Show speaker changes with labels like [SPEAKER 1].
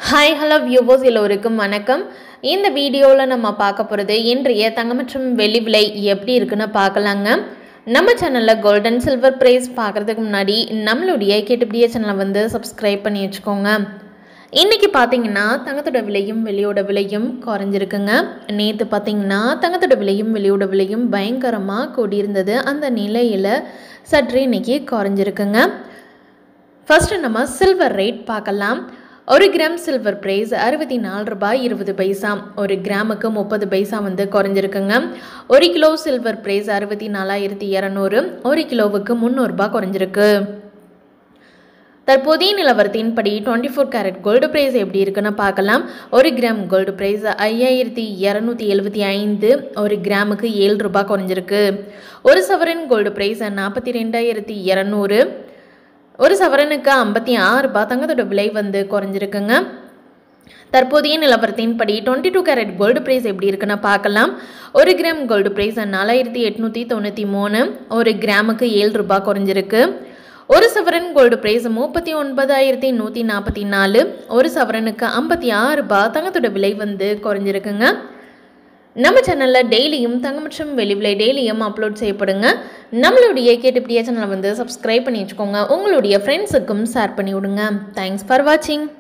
[SPEAKER 1] hi hello viewers எல்லோருக்கும் வணக்கம் இந்த வீடியோவில் நம்ம பார்க்க போகிறது இன்றைய தங்கம் மற்றும் வெள்ளி விலை எப்படி இருக்குன்னு பார்க்கலாங்க நம்ம சேனலில் கோல்டன் சில்வர் ப்ரைஸ் பார்க்குறதுக்கு முன்னாடி நம்மளுடைய கேட்டுப்படிய சேனலை வந்து சப்ஸ்கிரைப் பண்ணி வச்சுக்கோங்க இன்றைக்கி பார்த்தீங்கன்னா தங்கத்தோட விலையும் வெளியோட விலையும் குறைஞ்சிருக்குங்க நேற்று பார்த்தீங்கன்னா தங்கத்தோட விலையும் வெளியோட விலையும் பயங்கரமாக கூடியிருந்தது அந்த நிலையில் சற்று இன்னைக்கு குறைஞ்சிருக்குங்க ஃபர்ஸ்ட் நம்ம சில்வர் ரேட் பார்க்கலாம் ஒரு கிராம் சில்வர் ப்ரைஸ் அறுபத்தி நாலு ரூபாய் இருபது பைசா ஒரு கிராமுக்கு முப்பது பைசா வந்து குறைஞ்சிருக்குங்க ஒரு கிலோ சில்வர் ப்ரைஸ் அறுபத்தி நாலாயிரத்தி இரநூறு ஒரு கிலோவுக்கு முந்நூறுரூபா குறைஞ்சிருக்கு தற்போதைய நிலவரத்தின்படி twenty four carat gold price எப்படி இருக்குன்னு பார்க்கலாம் ஒரு கிராம் கோல்டு ப்ரைஸ் ஐயாயிரத்தி இரநூத்தி எழுபத்தி ஐந்து ஒரு கிராமுக்கு ஏழு ரூபாய் குறைஞ்சிருக்கு ஒரு சவரன் கோல்டு ப்ரைஸ் நாற்பத்தி ரெண்டாயிரத்தி இரநூறு ஒரு சவரனுக்கு ஐம்பத்தி ஆறு ரூபாய் தங்கத்தோட விலை வந்து குறைஞ்சிருக்குங்க தற்போதைய நிலவரத்தின்படி twenty two carat gold price எப்படி இருக்குன்னு பார்க்கலாம் ஒரு கிராம் கோல்டு ப்ரைஸ் நாலாயிரத்தி எட்நூற்றி தொண்ணூற்றி மூணு ஒரு கிராமுக்கு ஏழு ரூபாய் குறைஞ்சிருக்கு ஒரு சவரன் கோல்டு ப்ரைஸ் முப்பத்தி ஒன்பதாயிரத்தி நூற்றி நாற்பத்தி நாலு ஒரு சவரனுக்கு ஐம்பத்தி ஆறு ரூபாய் தங்கத்தோட விலை வந்து குறைஞ்சிருக்குங்க நம்ம சேனலில் டெய்லியும் தங்கம் மற்றும் வெளி விலை டெய்லியும் அப்லோட் செய்யப்படுங்க நம்மளுடைய கேட்டுப்படிய சேனலை வந்து சப்ஸ்கிரைப் பண்ணி வச்சுக்கோங்க உங்களுடைய ஃப்ரெண்ட்ஸுக்கும் ஷேர் பண்ணி விடுங்க தேங்க்ஸ் ஃபார் வாட்சிங்